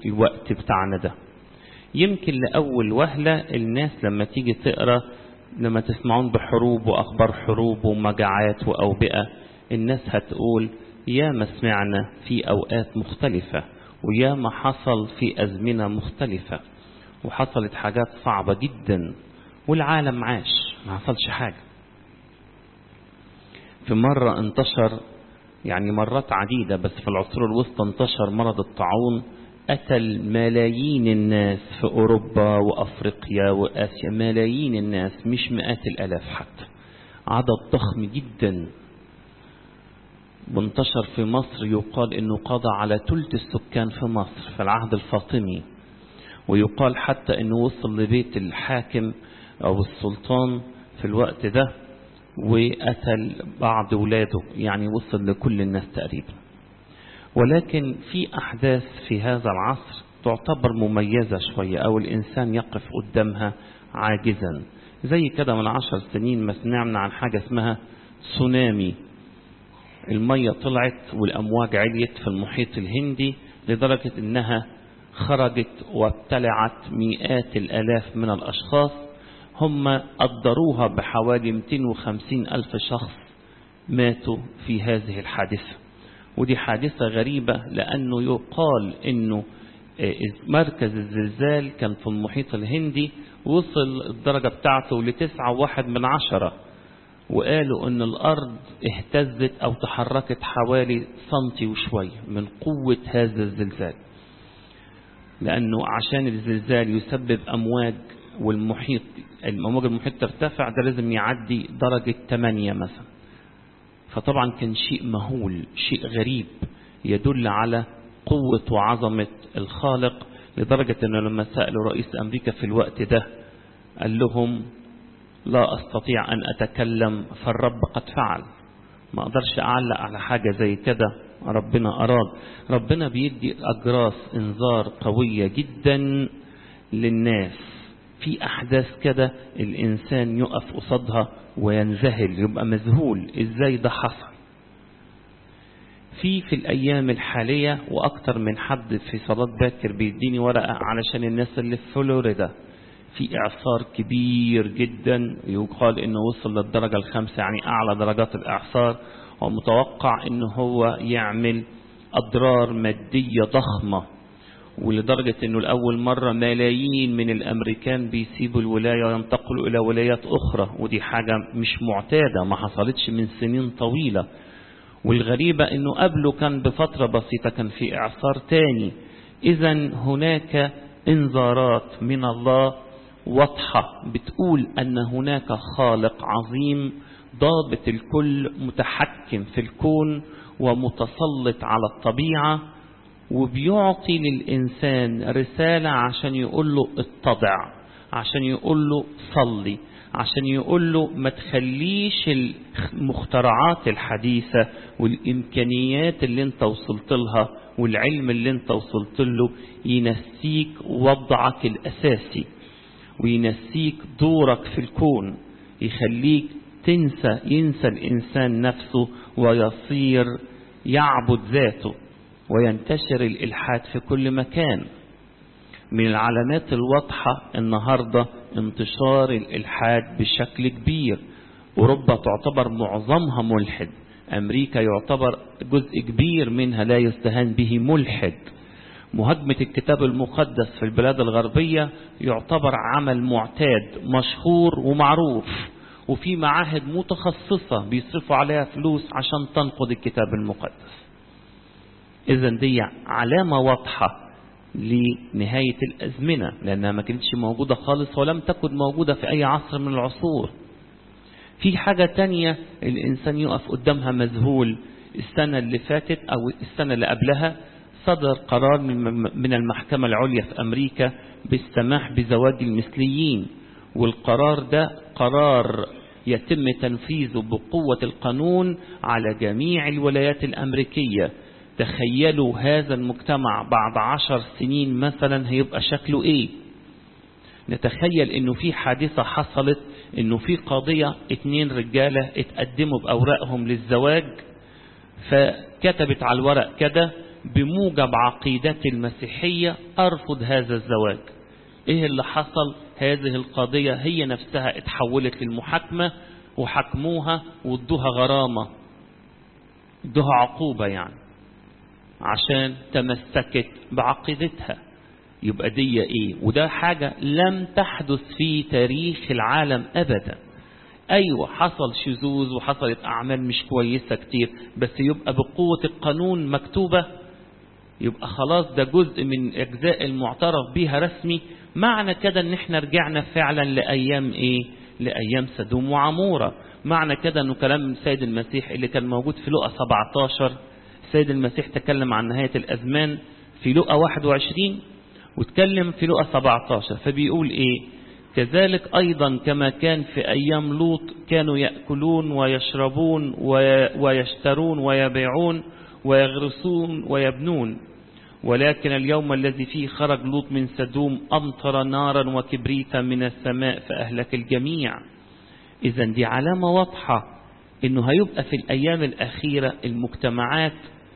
الوقت بتاعنا ده يمكن لأول وهلة الناس لما تيجي تقرأ لما تسمعون بحروب وأخبار حروب ومجاعات وأوبئة الناس هتقول يا ما سمعنا في أوقات مختلفة ويا ما حصل في أزمنة مختلفة وحصلت حاجات صعبة جدا والعالم عاش ما حصلش حاجة في مرة انتشر يعني مرات عديدة بس في العصور الوسطى انتشر مرض الطاعون قتل ملايين الناس في أوروبا وأفريقيا وآسيا ملايين الناس مش مئات الألاف حتى عدد ضخم جدا وانتشر في مصر يقال انه قضى على ثلث السكان في مصر في العهد الفاطمي ويقال حتى انه وصل لبيت الحاكم او السلطان في الوقت ده وقتل بعض ولاده يعني وصل لكل الناس تقريبا ولكن في احداث في هذا العصر تعتبر مميزة شوية او الانسان يقف قدامها عاجزا زي كده من عشر سنين ما سمعنا عن حاجة اسمها تسونامي المية طلعت والأمواج عليت في المحيط الهندي لدرجة أنها خرجت وابتلعت مئات الآلاف من الأشخاص هم قدروها بحوالي 250 ألف شخص ماتوا في هذه الحادثة ودي حادثة غريبة لأنه يقال أنه مركز الزلزال كان في المحيط الهندي وصل الدرجة بتاعته لتسعة واحد من عشرة وقالوا ان الارض اهتزت او تحركت حوالي سنتي وشوية من قوة هذا الزلزال لانه عشان الزلزال يسبب امواج والمحيط امواج المحيط ترتفع ده لازم يعدي درجة 8 مثلا فطبعا كان شيء مهول شيء غريب يدل على قوة وعظمة الخالق لدرجة انه لما سألوا رئيس امريكا في الوقت ده قال لهم لا أستطيع أن أتكلم فالرب قد فعل ما أقدرش أعلق على حاجة زي كده ربنا أراد ربنا بيدي أجراس إنذار قوية جدا للناس في أحداث كده الإنسان يقف قصادها وينذهل يبقى مذهول إزاي ده حصل في في الأيام الحالية وأكتر من حد في صلاة باكر بيديني ورقة علشان الناس اللي في فلوريدا في إعصار كبير جدا يقال إنه وصل للدرجة الخامسة يعني أعلى درجات الإعصار ومتوقع إنه هو يعمل أضرار مادية ضخمة ولدرجة إنه لأول مرة ملايين من الأمريكان بيسيبوا الولاية وينتقلوا إلى ولايات أخرى ودي حاجة مش معتادة ما حصلتش من سنين طويلة والغريبة إنه قبله كان بفترة بسيطة كان في إعصار تاني إذا هناك إنذارات من الله واضحة بتقول أن هناك خالق عظيم ضابط الكل متحكم في الكون ومتسلط على الطبيعة وبيعطي للإنسان رسالة عشان يقول له اتضع عشان يقول له صلي عشان يقول له ما تخليش المخترعات الحديثة والإمكانيات اللي انت وصلت لها والعلم اللي انت وصلت له ينسيك وضعك الأساسي وينسيك دورك في الكون يخليك تنسى ينسى الإنسان نفسه ويصير يعبد ذاته وينتشر الإلحاد في كل مكان من العلامات الواضحة النهاردة انتشار الإلحاد بشكل كبير أوروبا تعتبر معظمها ملحد أمريكا يعتبر جزء كبير منها لا يستهان به ملحد مهاجمة الكتاب المقدس في البلاد الغربية يعتبر عمل معتاد مشهور ومعروف وفي معاهد متخصصة بيصرفوا عليها فلوس عشان تنقض الكتاب المقدس إذا دي علامة واضحة لنهاية الأزمنة لأنها ما كانتش موجودة خالص ولم تكن موجودة في أي عصر من العصور في حاجة تانية الإنسان يقف قدامها مذهول السنة اللي فاتت أو السنة اللي قبلها صدر قرار من المحكمة العليا في أمريكا بالسماح بزواج المثليين والقرار ده قرار يتم تنفيذه بقوة القانون على جميع الولايات الأمريكية تخيلوا هذا المجتمع بعد عشر سنين مثلا هيبقى شكله ايه نتخيل انه في حادثة حصلت انه في قضية اتنين رجالة اتقدموا باوراقهم للزواج فكتبت على الورق كده بموجب عقيدتي المسيحية أرفض هذا الزواج إيه اللي حصل هذه القضية هي نفسها اتحولت للمحاكمة وحكموها وادوها غرامة ادوها عقوبة يعني عشان تمسكت بعقيدتها يبقى دي ايه وده حاجة لم تحدث في تاريخ العالم ابدا ايوه حصل شذوذ وحصلت اعمال مش كويسة كتير بس يبقى بقوة القانون مكتوبة يبقى خلاص ده جزء من اجزاء المعترف بيها رسمي معنى كده ان احنا رجعنا فعلا لايام ايه لايام سدوم وعمورة معنى كده انه كلام السيد المسيح اللي كان موجود في لقا 17 السيد المسيح تكلم عن نهاية الازمان في لقا 21 واتكلم في لقا 17 فبيقول ايه كذلك ايضا كما كان في ايام لوط كانوا ياكلون ويشربون ويشترون ويبيعون ويغرسون ويبنون ولكن اليوم الذي فيه خرج لوط من سدوم امطر نارا وكبريتا من السماء فاهلك الجميع اذا دي علامه واضحه انه هيبقى في الايام الاخيره المجتمعات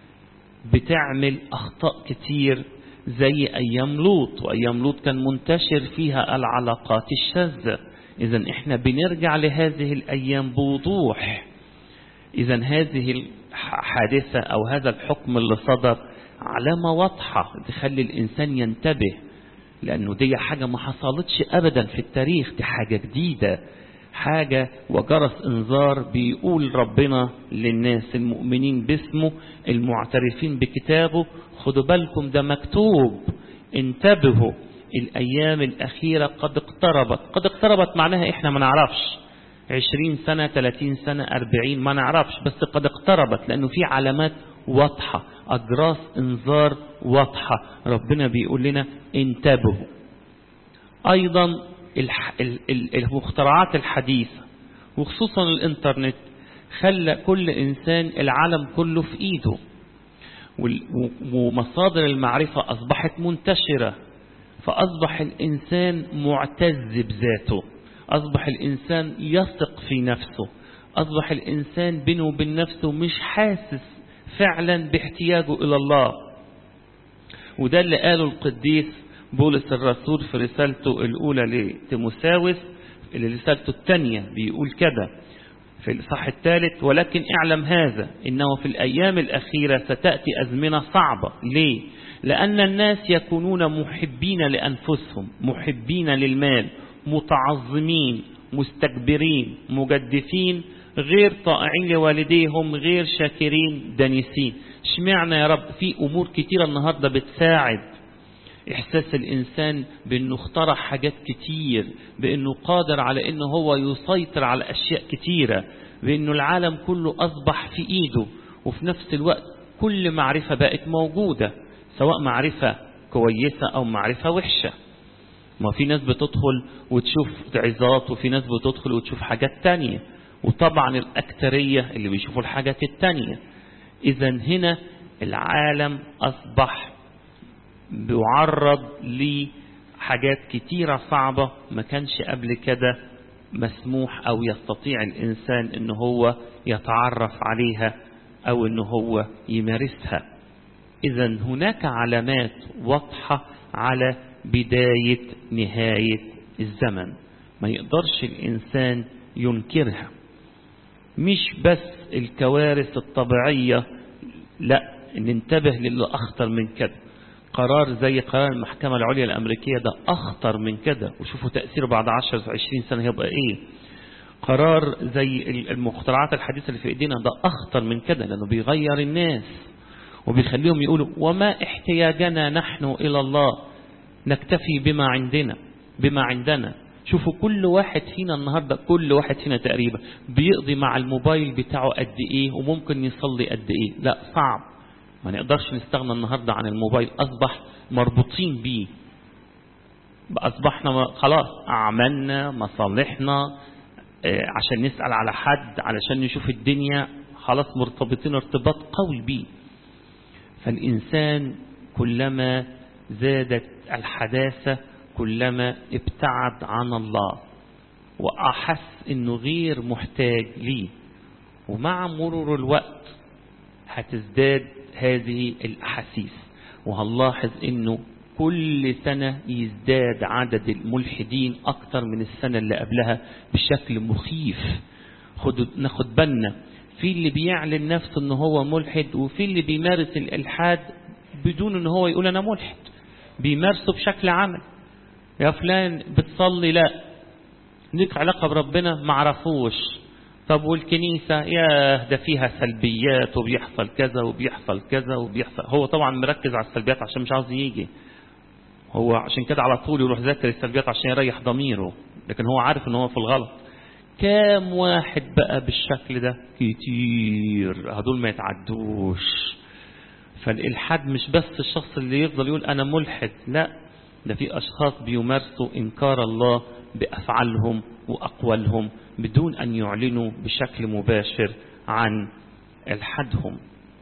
بتعمل اخطاء كتير زي أيام لوط وأيام لوط كان منتشر فيها العلاقات الشاذة إذا إحنا بنرجع لهذه الأيام بوضوح إذا هذه الحادثة أو هذا الحكم اللي صدر علامة واضحة تخلي الإنسان ينتبه لأنه دي حاجة ما حصلتش أبدا في التاريخ دي حاجة جديدة حاجة وجرس انذار بيقول ربنا للناس المؤمنين باسمه المعترفين بكتابه خدوا بالكم ده مكتوب انتبهوا الأيام الأخيرة قد اقتربت قد اقتربت معناها إحنا ما نعرفش عشرين سنة ثلاثين سنة أربعين ما نعرفش بس قد اقتربت لأنه في علامات واضحة أجراس انذار واضحة ربنا بيقول لنا انتبهوا أيضا المخترعات الحديثة وخصوصا الانترنت خلى كل إنسان العالم كله في إيده ومصادر المعرفة أصبحت منتشرة فأصبح الإنسان معتز بذاته أصبح الإنسان يثق في نفسه أصبح الإنسان بينه وبين نفسه مش حاسس فعلا باحتياجه إلى الله وده اللي قاله القديس بولس الرسول في رسالته الأولى لتيموساوس اللي رسالته الثانية بيقول كده في الإصحاح الثالث ولكن اعلم هذا إنه في الأيام الأخيرة ستأتي أزمنة صعبة ليه؟ لأن الناس يكونون محبين لأنفسهم محبين للمال متعظمين مستكبرين مجدفين غير طائعين لوالديهم غير شاكرين دانسين اشمعنى يا رب في أمور كتيرة النهاردة بتساعد إحساس الإنسان بأنه اخترع حاجات كتير بأنه قادر على أنه هو يسيطر على أشياء كتيرة بأنه العالم كله أصبح في إيده وفي نفس الوقت كل معرفة بقت موجودة سواء معرفة كويسة أو معرفة وحشة ما في ناس بتدخل وتشوف عظات وفي ناس بتدخل وتشوف حاجات تانية وطبعا الأكترية اللي بيشوفوا الحاجات التانية إذا هنا العالم أصبح بيعرض لحاجات كتيرة صعبة ما كانش قبل كده مسموح أو يستطيع الإنسان إن هو يتعرف عليها أو إن هو يمارسها إذا هناك علامات واضحة على بداية نهاية الزمن ما يقدرش الإنسان ينكرها مش بس الكوارث الطبيعية لا ننتبه للي أخطر من كده قرار زي قرار المحكمة العليا الأمريكية ده أخطر من كده وشوفوا تأثيره بعد 10 20 سنة هيبقى إيه قرار زي المخترعات الحديثة اللي في إيدينا ده أخطر من كده لأنه بيغير الناس وبيخليهم يقولوا وما احتياجنا نحن إلى الله نكتفي بما عندنا بما عندنا شوفوا كل واحد فينا النهاردة كل واحد فينا تقريبا بيقضي مع الموبايل بتاعه قد ايه وممكن يصلي قد ايه لا صعب ما نقدرش نستغنى النهاردة عن الموبايل أصبح مربوطين بيه أصبحنا خلاص أعمالنا مصالحنا عشان نسأل على حد علشان نشوف الدنيا خلاص مرتبطين ارتباط قوي بيه فالإنسان كلما زادت الحداثة كلما ابتعد عن الله وأحس أنه غير محتاج ليه ومع مرور الوقت هتزداد هذه الأحاسيس وهنلاحظ أنه كل سنة يزداد عدد الملحدين أكثر من السنة اللي قبلها بشكل مخيف خدوا ناخد بالنا في اللي بيعلن نفسه ان هو ملحد وفي اللي بيمارس الالحاد بدون ان هو يقول انا ملحد بيمارسه بشكل عمل يا فلان بتصلي لا ليك علاقة بربنا معرفوش طب والكنيسة يا ده فيها سلبيات وبيحصل كذا وبيحصل كذا وبيحصل هو طبعا مركز على السلبيات عشان مش عاوز يجي هو عشان كده على طول يروح ذاكر السلبيات عشان يريح ضميره لكن هو عارف ان هو في الغلط كام واحد بقى بالشكل ده كتير هدول ما يتعدوش فالإلحاد مش بس الشخص اللي يفضل يقول أنا ملحد لا ده في أشخاص بيمارسوا إنكار الله بأفعالهم وأقوالهم بدون أن يعلنوا بشكل مباشر عن إلحادهم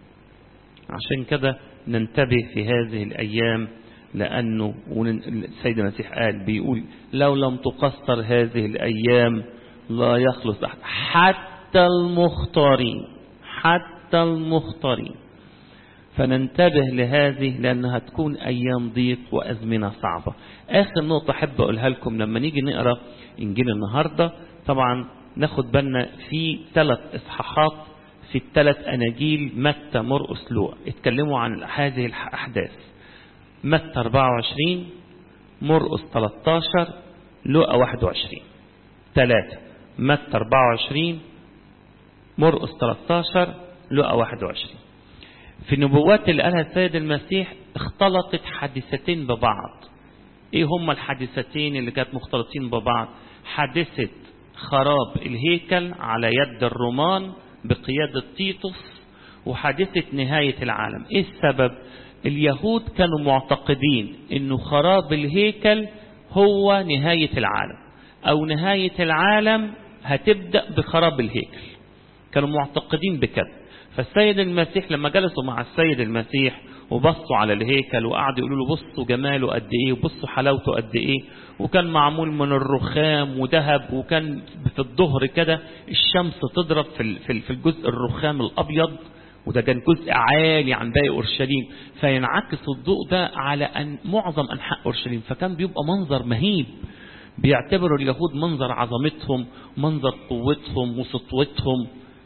عشان كده ننتبه في هذه الأيام لأنه السيد المسيح قال بيقول لو لم تقصر هذه الأيام لا يخلص أحد حتى المختارين حتى المختارين فننتبه لهذه لأنها تكون أيام ضيق وأزمنة صعبة آخر نقطة أحب أقولها لكم لما نيجي نقرأ إنجيل النهاردة طبعا ناخد بالنا في ثلاث إصحاحات في الثلاث أناجيل متى مرقس لوقا اتكلموا عن هذه الأحداث متى 24 مرقس 13 لوقا 21 ثلاثة متى 24 مرقس 13 لوقا 21 في النبوات اللي قالها السيد المسيح اختلطت حادثتين ببعض ايه هما الحادثتين اللي كانت مختلطين ببعض حادثة خراب الهيكل على يد الرومان بقيادة تيتوس وحادثة نهاية العالم ايه السبب اليهود كانوا معتقدين انه خراب الهيكل هو نهاية العالم او نهاية العالم هتبدأ بخراب الهيكل كانوا معتقدين بكده فالسيد المسيح لما جلسوا مع السيد المسيح وبصوا على الهيكل وقعدوا يقولوا له بصوا جماله قد ايه وبصوا حلاوته قد ايه وكان معمول من الرخام وذهب وكان في الظهر كده الشمس تضرب في في الجزء الرخام الابيض وده كان جزء عالي عن باقي اورشليم فينعكس الضوء ده على ان معظم انحاء اورشليم فكان بيبقى منظر مهيب بيعتبروا اليهود منظر عظمتهم منظر قوتهم وسطوتهم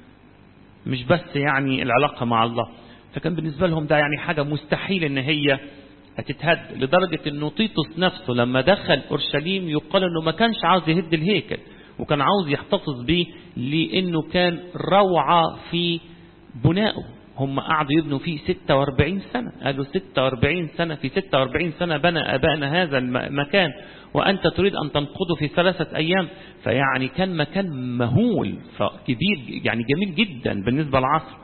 مش بس يعني العلاقة مع الله فكان بالنسبة لهم ده يعني حاجة مستحيل ان هي هتتهد لدرجة انه تيتوس نفسه لما دخل اورشليم يقال انه ما كانش عاوز يهد الهيكل وكان عاوز يحتفظ به لانه كان روعة في بنائه هم قعدوا يبنوا فيه 46 سنة قالوا 46 سنة في 46 سنة بنى أبائنا هذا المكان وأنت تريد أن تنقضه في ثلاثة أيام فيعني كان مكان مهول فكبير يعني جميل جدا بالنسبة للعصر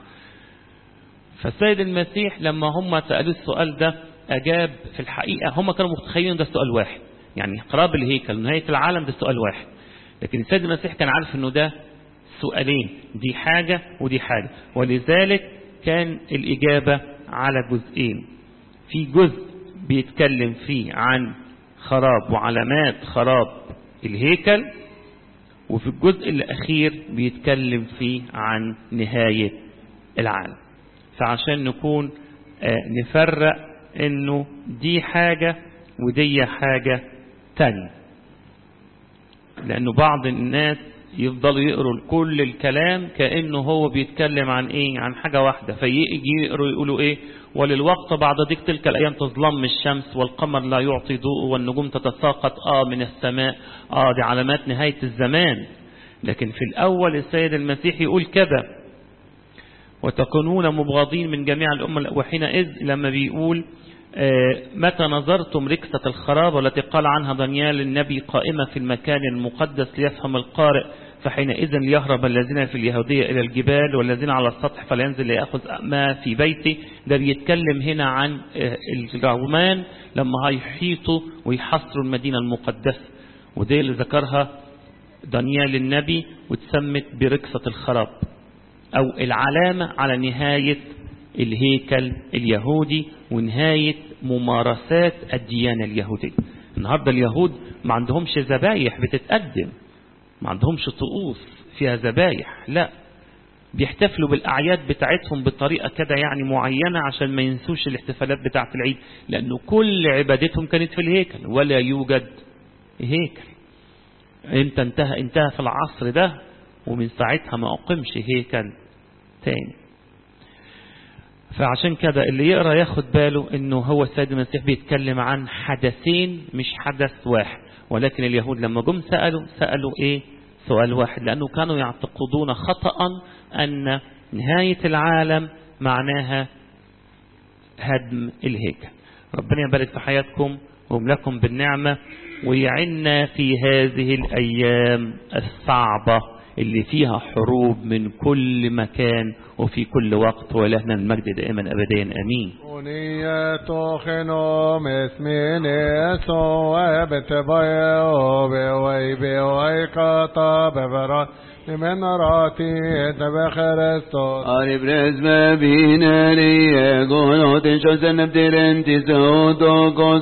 فالسيد المسيح لما هم سألوا السؤال ده أجاب في الحقيقة هم كانوا متخيلين ده سؤال واحد يعني قراب الهيكل نهاية العالم ده سؤال واحد لكن السيد المسيح كان عارف انه ده سؤالين دي حاجة ودي حاجة ولذلك كان الإجابة على جزئين في جزء بيتكلم فيه عن خراب وعلامات خراب الهيكل وفي الجزء الأخير بيتكلم فيه عن نهاية العالم فعشان نكون نفرق انه دي حاجة ودي حاجة تانية لانه بعض الناس يفضلوا يقروا كل الكلام كأنه هو بيتكلم عن ايه عن حاجة واحدة فيجي يقروا يقولوا ايه وللوقت بعد ذيك تلك الأيام تظلم الشمس والقمر لا يعطي ضوء والنجوم تتساقط آه من السماء آه دي علامات نهاية الزمان لكن في الأول السيد المسيح يقول كذا وتكونون مبغضين من جميع الأمة وحينئذ لما بيقول متى نظرتم ركسة الخراب والتي قال عنها دانيال النبي قائمة في المكان المقدس ليفهم القارئ فحينئذ ليهرب الذين في اليهودية إلى الجبال والذين على السطح فلينزل ليأخذ ما في بيته ده بيتكلم هنا عن الرومان لما هيحيطوا ويحصروا المدينة المقدسة ودي اللي ذكرها دانيال النبي وتسمت بركسة الخراب أو العلامة على نهاية الهيكل اليهودي ونهاية ممارسات الديانة اليهودية النهاردة اليهود ما عندهمش ذبايح بتتقدم ما عندهمش طقوس فيها ذبايح لا بيحتفلوا بالأعياد بتاعتهم بطريقة كده يعني معينة عشان ما ينسوش الاحتفالات بتاعة العيد لأنه كل عبادتهم كانت في الهيكل ولا يوجد هيكل انت انتهى انتهى في العصر ده ومن ساعتها ما أقمش هيكل تاني فعشان كده اللي يقرأ ياخد باله انه هو السيد المسيح بيتكلم عن حدثين مش حدث واحد ولكن اليهود لما جم سألوا سألوا ايه سؤال واحد لأنه كانوا يعتقدون خطأ أن نهاية العالم معناها هدم الهيكل ربنا يبارك في حياتكم ويملكم بالنعمة ويعنا في هذه الأيام الصعبة اللي فيها حروب من كل مكان وفي كل وقت ولهنا المجد دائما أبديا أمين أنية خنوم اسمين يسوع بتبايا بوي بوي قطا ببرا من راتي تبخرستو Ari brez me bine li e gonot in shosen abdirenti se odo